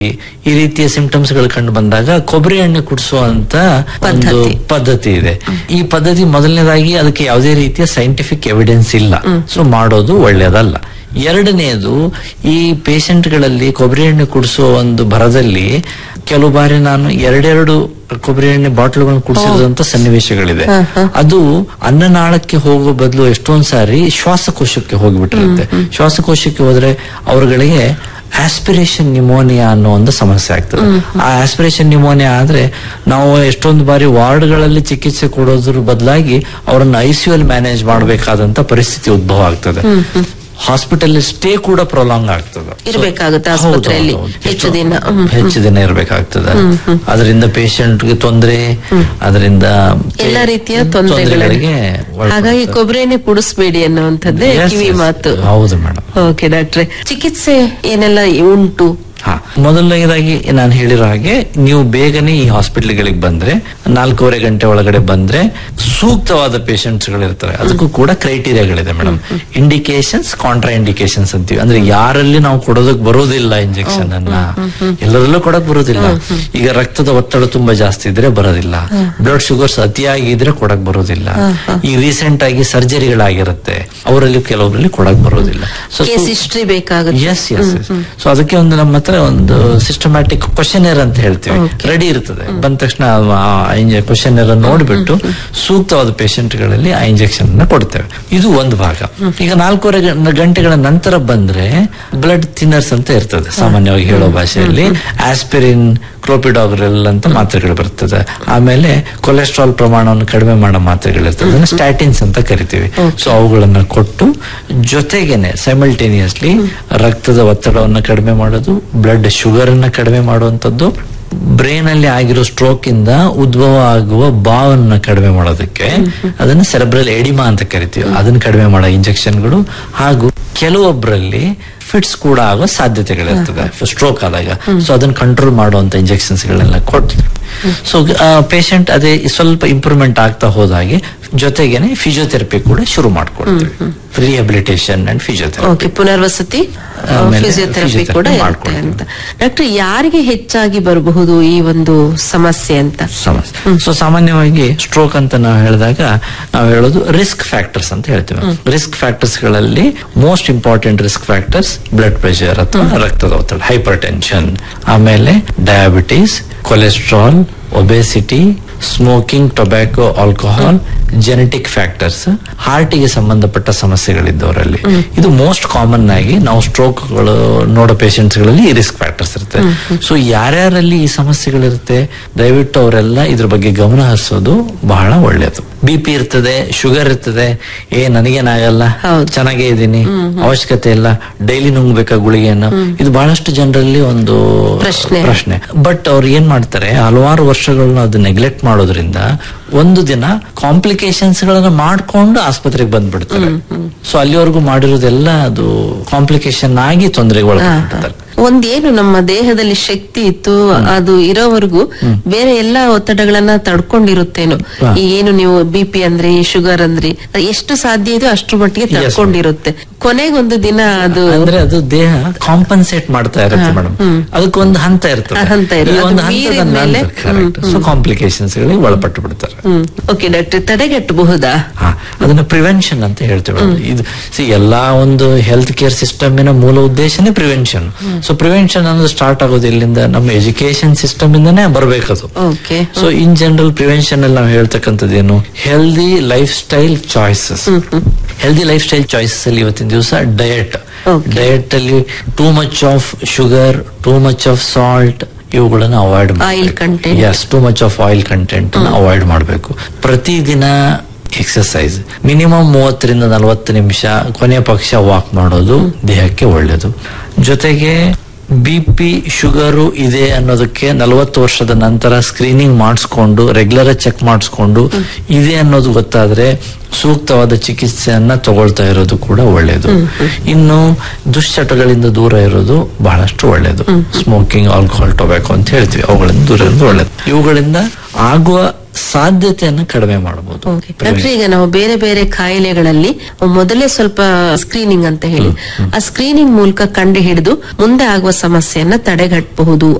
ಈ- ಈ ರೀತಿಯ ಸಿಂಪ್ಟಮ್ಸ್ ಗಳು ಕಂಡು ಬಂದಾಗ ಕೊಬ್ಬರಿ ಎಣ್ಣೆ ಕುಡಿಸುವಂತ ಒಂದು ಪದ್ಧತಿ. ಪದ್ಧತಿ ಇದೆ ಈ ಪದ್ಧತಿ ಮೊದಲನೇದಾಗಿ ಅದಕ್ಕೆ ಯಾವುದೇ ರೀತಿಯ ಸೈಂಟಿಫಿಕ್ ಎವಿಡೆನ್ಸ್ ಇಲ್ಲ ಸೊ ಮಾಡೋದು ಒಳ್ಳೆಯದಲ್ಲ ಎರಡನೆಯದು ಈ ಪೇಷಂಟ್ಗಳಲ್ಲಿ ಕೊಬ್ಬರಿ ಎಣ್ಣೆ ಕುಡಿಸುವ ಒಂದು ಭರದಲ್ಲಿ ಕೆಲವು ಬಾರಿ ನಾನು ಎರಡೆರಡು ಕೊಬ್ಬರಿ ಎಣ್ಣೆ ಬಾಟ್ಲ್ಗಳನ್ನು ಕುಡಿಸಿದಂತ ಸನ್ನಿವೇಶಗಳಿದೆ ಅದು ಅನ್ನನಾಳಕ್ಕೆ ಹೋಗೋ ಬದಲು ಎಷ್ಟೊಂದ್ ಸಾರಿ ಶ್ವಾಸಕೋಶಕ್ಕೆ ಹೋಗಿಬಿಟ್ಟಿರುತ್ತೆ ಶ್ವಾಸಕೋಶಕ್ಕೆ ಹೋದ್ರೆ ಅವರುಗಳಿಗೆ ಆಸ್ಪಿರೇಷನ್ ನಿಮೋನಿಯಾ ಅನ್ನೋ ಒಂದು ಸಮಸ್ಯೆ ಆಗ್ತದೆ ಆ ಆಸ್ಪಿರೇಷನ್ ನಿಮೋನಿಯಾ ಆದ್ರೆ ನಾವು ಎಷ್ಟೊಂದು ಬಾರಿ ವಾರ್ಡ್ಗಳಲ್ಲಿ ಚಿಕಿತ್ಸೆ ಕೊಡೋದ್ರ ಬದಲಾಗಿ ಅವರನ್ನು ಐಸಿಯು ಅಲ್ಲಿ ಮ್ಯಾನೇಜ್ ಮಾಡಬೇಕಾದಂತ ಪರಿಸ್ಥಿತಿ ಉದ್ಭವ ಆಗ್ತದೆ ಹಾಸ್ಪಿಟಲ್ ಸ್ಟೇ ಕೂಡ ಪ್ರೊಲಾಂಗ್ ಆಗ್ತದೆ ಇರ್ಬೇಕಾಗುತ್ತೆ ಹೌದು, ಆಸ್ಪತ್ರೆಯಲ್ಲಿ ಹೌದು, ಹೌದು. ಹೆಚ್ಚು ದಿನ. ಹ್ಮ್, ಹೆಚ್ಚು ದಿನ ಇರ್ಬೇಕಾಗ್ತದೆ ಅದರಿಂದ ಗೆ ತೊಂದರೆ ಅದರಿಂದ ಎಲ್ಲ ರೀತಿಯ ತೊಂದರೆಗಳಿಗೆ ಹಾಗಾಗಿ ಕೊಬ್ಬರಿ ಎಣ್ಣೆ ಕುಡಿಸ್ಬೇಡಿ ಅನ್ನುವಂಥದ್ದೇ Yes, ಕಿವಿ yes. ಮಾತು ಹೌದು ಮೇಡಮ್ ಓಕೆ ಡಾಕ್ಟ್ರೆ ಚಿಕಿತ್ಸೆ ಏನೆಲ್ಲ ಉಂಟು ಹಾ ಮೊದಲನೇದಾಗಿ ನಾನು ಹೇಳಿರೋ ಹಾಗೆ ನೀವು ಬೇಗನೆ ಈ ಹಾಸ್ಪಿಟಲ್ಗಳಿಗೆ ಬಂದ್ರೆ ನಾಲ್ಕೂವರೆ ಗಂಟೆ ಒಳಗಡೆ ಬಂದ್ರೆ ಸೂಕ್ತವಾದ ಪೇಷಂಟ್ಸ್ ಗಳಿರ್ತಾರೆ ಅದಕ್ಕೂ ಕೂಡ ಕ್ರೈಟೀರಿಯಾಗಳಿದೆ ಮೇಡಮ್ ಇಂಡಿಕೇಶನ್ಸ್ ಕಾಂಟ್ರಾ ಇಂಡಿಕೇಶನ್ಸ್ ಅಂತೀವಿ ಅಂದ್ರೆ ಯಾರಲ್ಲಿ ನಾವು ಕೊಡೋದಕ್ ಬರೋದಿಲ್ಲ ಇಂಜೆಕ್ಷನ್ ಅನ್ನ ಎಲ್ಲರಲ್ಲೂ ಕೊಡಕ್ ಬರೋದಿಲ್ಲ ಈಗ ರಕ್ತದ ಒತ್ತಡ ತುಂಬಾ ಜಾಸ್ತಿ ಇದ್ರೆ ಬರೋದಿಲ್ಲ ಬ್ಲಡ್ ಶುಗರ್ಸ್ ಅತಿಯಾಗಿ ಇದ್ರೆ ಕೊಡಕ್ ಬರೋದಿಲ್ಲ ಈ ರೀಸೆಂಟ್ ಆಗಿ ಸರ್ಜರಿಗಳಾಗಿರುತ್ತೆ ಅವರಲ್ಲಿ ಕೆಲವರಲ್ಲಿ ಕೊಡಕ್ ಬರೋದಿಲ್ಲ ಸೊ ಕೇಸ್ ಹಿಸ್ಟ್ರಿ ಬೇಕಾಗುತ್ತೆ ಎಸ್ ಎಸ್ ಸೊ ಅದಕ್ಕೆ ಒಂದು ನಮ್ಮ ಹತ್ರ ಒಂದು ಸಿಸ್ಟಮ್ಯಾಟಿಕ್ ಕ್ವಶನರ್ ಅಂತ ಹೇಳ್ತೀವಿ ರೆಡಿ ಇರ್ತದೆ ಬಂದ ತಕ್ಷಣ ಕ್ವಶನರ್ ನೋಡಿಬಿಟ್ಟು ಸೂಕ್ತವಾದ patient ಗಳಲ್ಲಿ ಆ ಇಂಜೆಕ್ಷನ್ ಅನ್ನ ಕೊಡ್ತೇವೆ ಇದು ಒಂದು ಭಾಗ ಈಗ ನಾಲ್ಕೂವರೆ ಗಂ- ಗಂಟೆಗಳ ನಂತರ ಬಂದ್ರೆ ಬ್ಲಡ್ ಥಿನ್ನರ್ಸ್ ಅಂತ ಇರ್ತದೆ ಸಾಮಾನ್ಯವಾಗಿ ಹೇಳೋ ಭಾಷೆಯಲ್ಲಿ ಆಸ್ಪಿರಿನ್ ಕ್ಲೋಪಿಡಾಗ್ರೆಲ್ ಅಂತ ಮಾತ್ರೆಗಳು ಬರ್ತದೆ ಆಮೇಲೆ ಕೊಲೆಸ್ಟ್ರಾಲ್ ಪ್ರಮಾಣವನ್ನು ಕಡಿಮೆ ಮಾಡೋ ಮಾತ್ರೆಗಳಿರ್ತದೆ ಅದನ್ನ ಸ್ಟ್ಯಾಟಿನ್ಸ್ ಅಂತ ಕರಿತೀವಿ ಸೊ ಅವುಗಳನ್ನ ಕೊಟ್ಟು ಜೊತೆಗೇನೆ ಸೈಮಲ್ಟೇನಿಯಸ್ಲಿ ರಕ್ತದ ಒತ್ತಡವನ್ನು ಕಡಿಮೆ ಮಾಡೋದು ಬ್ಲಡ್ ಶುಗರ್ ಅನ್ನ ಕಡಿಮೆ ಮಾಡುವಂತದ್ದು ಬ್ರೈನ್ ಅಲ್ಲಿ ಆಗಿರೋ ಸ್ಟ್ರೋಕ್ ಇಂದ ಉದ್ಭವ ಆಗುವ ಬಾವನ್ನ ಕಡಿಮೆ ಮಾಡೋದಕ್ಕೆ ಅದನ್ನ ಸೆರೆಬ್ರಲ್ ಎಡಿಮಾ ಅಂತ ಕರಿತೀವಿ ಅದನ್ನ ಕಡಿಮೆ ಮಾಡೋ ಇಂಜೆಕ್ಷನ್ಗಳು ಹಾಗೂ ಕೆಲವೊಬ್ಬರಲ್ಲಿ ಫಿಟ್ಸ್ ಕೂಡ ಆಗೋ ಸಾಧ್ಯತೆಗಳಿರ್ತದೆ ಸ್ಟ್ರೋಕ್ ಆದಾಗ ಸೊ ಅದನ್ನ ಕಂಟ್ರೋಲ್ ಮಾಡುವಂತ ಇಂಜೆಕ್ಷನ್ಸ್ ಗಳನ್ನೆಲ್ಲ ಕೊಡ್ತೀವಿ ಸೊ ಪೇಷಂಟ್ ಅದೇ ಸ್ವಲ್ಪ ಇಂಪ್ರೂವ್ಮೆಂಟ್ ಆಗ್ತಾ ಹೋದಾಗೆ ಜೊತೆಗೇನೆ ಫಿಸಿಯೋಥೆರಪಿ ಕೂಡ ಶುರು ಮಾಡ್ಕೊಡ್ತೀವಿ ರಿಹಬಿಲಿಟೇಷನ್ ಅಂಡ್ ಫಿಸಿಯೋಥೆರಪಿ ಓಕೆ ಪುನರ್ವಸತಿ ಆಮೇಲೆ ಫಿಸಿಯೋಥೆರಪಿ physiotherapy ಕೂಡ ಇರುತ್ತೆ ಮಾಡ್ಕೊಳ್ತೀವಿ. ಅಂತ ಡಾಕ್ಟರ್ ಯಾರಿಗೆ ಹೆಚ್ಚಾಗಿ ಬರಬಹುದು ಈ ಒಂದು ಸಮಸ್ಯೆ ಅಂತ ಸಮಸ್ಯೆ ಸೊ ಸಾಮಾನ್ಯವಾಗಿ ಸ್ಟ್ರೋಕ್ ಅಂತ ನಾವು ಹೇಳಿದಾಗ ನಾವು ಹೇಳೋದು ರಿಸ್ಕ್ ಫ್ಯಾಕ್ಟರ್ಸ್ ಅಂತ ಹೇಳ್ತೀವಿ ರಿಸ್ಕ್ ಫ್ಯಾಕ್ಟರ್ಸ್ ಗಳಲ್ಲಿ most important risk factors blood pressure ಅಥವಾ ರಕ್ತದ ಒತ್ತಡ ಹೈಪರ್ ಟೆನ್ಷನ್ ಆಮೇಲೆ diabetes cholesterol obesity smoking tobacco alcohol genetic factors ಹಾರ್ಟಿಗೆ ಸಂಬಂಧಪಟ್ಟ ಸಮಸ್ಯೆಗಳಿದ್ದವರಲ್ಲಿ ಇದು ಮೋಸ್ಟ್ ಕಾಮನ್ ಆಗಿ ನಾವು ಸ್ಟ್ರೋಕ್ಗಳು ನೋಡೋ patients ಗಳಲ್ಲಿ ಈ ರಿಸ್ಕ್ ಫ್ಯಾಕ್ಟರ್ಸ್ ಇರುತ್ತೆ ಸೊ ಯಾರ್ಯಾರಲ್ಲಿ ಈ ಸಮಸ್ಯೆಗಳಿರುತ್ತೆ ದಯವಿಟ್ಟು ಅವರೆಲ್ಲ ಇದ್ರ ಬಗ್ಗೆ ಗಮನ ಹರಿಸೋದು ಬಹಳ ಒಳ್ಳೆಯದು ಬಿ ಪಿ ಇರ್ತದೆ ಶುಗರ್ ಇರ್ತದೆ ಏ ನನಗೇನಾಗಲ್ಲ ಹೌದು. ಚೆನ್ನಾಗೇ ಇದ್ದೀನಿ ಅವಶ್ಯಕತೆ ಇಲ್ಲ ಡೈಲಿ ನುಂಗ್ಬೇಕಾ ಗುಳಿಗೆಯನ್ನು ಇದು ಬಹಳಷ್ಟು ಜನರಲ್ಲಿ ಒಂದು ಪ್ರಶ್ನೆ. ಪ್ರಶ್ನೆ ಬಟ್ ಅವ್ರು ಏನ್ ಮಾಡ್ತಾರೆ ಹಲವಾರು ವರ್ಷಗಳನ್ನ ಅದು ನೆಗ್ಲೆಕ್ಟ್ ಮಾಡೋದ್ರಿಂದ ಒಂದು ದಿನ ಕಾಂಪ್ಲಿಕೇಶನ್ಸ್ ಗಳನ್ನ ಮಾಡ್ಕೊಂಡು ಆಸ್ಪತ್ರೆಗೆ ಬಂದ್ಬಿಡ್ತಾರೆ ಸೊ ಅಲ್ಲಿವರೆಗೂ ಮಾಡಿರೋದೆಲ್ಲ ಅದು ಕಾಂಪ್ಲಿಕೇಶನ್ ಆಗಿ ತೊಂದರೆಗೆ ಒಳಗಾಗ್ಬಿಡ್ತಾರೆ ಒಂದೇನು ನಮ್ಮ ದೇಹದಲ್ಲಿ ಶಕ್ತಿ ಇತ್ತು ಅದು ಇರೋವರೆಗೂ ಬೇರೆ ಎಲ್ಲಾ ಒತ್ತಡಗಳನ್ನ ತಡ್ಕೊಂಡಿರುತ್ತೇನೋ ಹಾ. ಈ ಏನು ನೀವು ಬಿ ಪಿ ಅಂದ್ರಿ ಶುಗರ್ ಅಂದ್ರಿ ಅದು ಎಷ್ಟು ಸಾಧ್ಯ ಇದೆಯೋ ಅಷ್ಟ್ರ ಮಟ್ಟಿಗೆ Yes, ತಡ್ಕೊಂಡಿರುತ್ತೆ ಕೊನೆಗೊಂದು ದಿನ ಅದು ಅಂದ್ರೆ ಅದು ದೇಹ ಕಾಂಪನ್ಸೇಟ್ ಮಾಡ್ತಾ ಇರುತ್ತೆ ಮೇಡಮ್ ಅದಕ್ಕೊಂದು ಹಂತ ಇರ್ತದೆ ಆ ಹಂತ ಇರುತ್ತೆ. ಈ ಒಂದು ಅದು ಹಂತದ ಮೀರಿದ್ಮೇಲೆ, ಸೊ ಕಾಂಪ್ಲಿಕೇಶನ್ಸ್ ಗಳಿಗೆ ಒಳಪಟ್ಟು ಬಿಡ್ತಾರೆ ಹ್ಮ್ ಓಕೆ ಡಾಕ್ಟರ್ ತಡೆಗಟ್ಟಬಹುದಾ ಹಾ ಅದನ್ನ ಪ್ರಿವೆನ್ಷನ್ ಅಂತ ಹೇಳ್ತೇವೆ ಮೇಡಮ್. ಇದು ಸಿ ಎಲ್ಲಾ ಒಂದು ಹೆಲ್ತ್ ಕೇರ್ ಸಿಸ್ಟಮಿನ ಮೂಲ ಉದ್ದೇಶನೇ ಪ್ರಿವೆನ್ಷನ್ ಸೊ ಪ್ರಿವೆನ್ಷನ್ ಅನ್ನೋದು ಸ್ಟಾರ್ಟ್ ಆಗೋದು ಇಲ್ಲಿಂದ ನಮ್ಮ ಎಜುಕೇಶನ್ ಸಿಸ್ಟಮ್ ಇಂದಾನೇ ಬರ್ಬೇಕದು okay so in general prevention ಅಲ್ಲಿ ನಾವು ಹೇಳ್ತಕ್ಕಂಥದ್ದು ಏನು healthy lifestyle choices healthy lifestyle choices ಅಲ್ಲಿ ಇವತ್ತಿನ ದಿವಸ ಡಯಟ್ Okay. ಡಯಟ್ ಅಲ್ಲಿ too much of sugar too much of salt ಇವುಗಳನ್ನ avoid Oil content. Yes too much of oil content avoid ಮಾಡಬೇಕು ಪ್ರತಿದಿನ ಎಕ್ಸರ್ಸೈಸ್ ಮಿನಿಮಮ್ ಮೂವತ್ತರಿಂದ ನಲವತ್ತು ನಿಮಿಷ ಕೊನೆಯ ಪಕ್ಷ ವಾಕ್ ಮಾಡೋದು ದೇಹಕ್ಕೆ ಒಳ್ಳೆಯದು ಜೊತೆಗೆ ಬಿ ಪಿ ಶುಗರು ಇದೆ ಅನ್ನೋದಕ್ಕೆ ನಲವತ್ತು ವರ್ಷದ ನಂತರ ಸ್ಕ್ರೀನಿಂಗ್ ಮಾಡಿಸ್ಕೊಂಡು ರೆಗ್ಯುಲರ್ ಚೆಕ್ ಮಾಡಿಸ್ಕೊಂಡು ಇದೆ ಅನ್ನೋದು ಗೊತ್ತಾದ್ರೆ ಸೂಕ್ತವಾದ ಚಿಕಿತ್ಸೆಯನ್ನ ತಗೊಳ್ತಾ ಇರೋದು ಕೂಡ ಒಳ್ಳೆಯದು ಇನ್ನು ದುಶ್ಚಟಗಳಿಂದ ದೂರ ಇರೋದು ಬಹಳಷ್ಟು ಒಳ್ಳೆಯದು ಸ್ಮೋಕಿಂಗ್ ಆಲ್ಕೋಹಾಲ್ ಟೊಬ್ಯಾಕೋ ಅಂತ ಹೇಳ್ತೀವಿ ಅವುಗಳಿಂದ ದೂರ ಇರೋದು ಒಳ್ಳೆಯದು ಇವುಗಳಿಂದ ಆಗುವ ಸಾಧ್ಯತೆಯನ್ನು ಕಡಿಮೆ ಮಾಡಬಹುದು ಓಕೆ ಡಾಕ್ಟರ್ ಈಗ ನಾವು ಬೇರೆ ಬೇರೆ ಕಾಯಿಲೆಗಳಲ್ಲಿ ಮೊದಲೇ ಸ್ವಲ್ಪ ಸ್ಕ್ರೀನಿಂಗ್ ಅಂತ ಹೇಳಿ ಆ ಸ್ಕ್ರೀನಿಂಗ್ ಮೂಲಕ ಕಂಡು ಹಿಡಿದು ಮುಂದೆ ಆಗುವ ಸಮಸ್ಯೆಯನ್ನ ತಡೆಗಟ್ಟಬಹುದು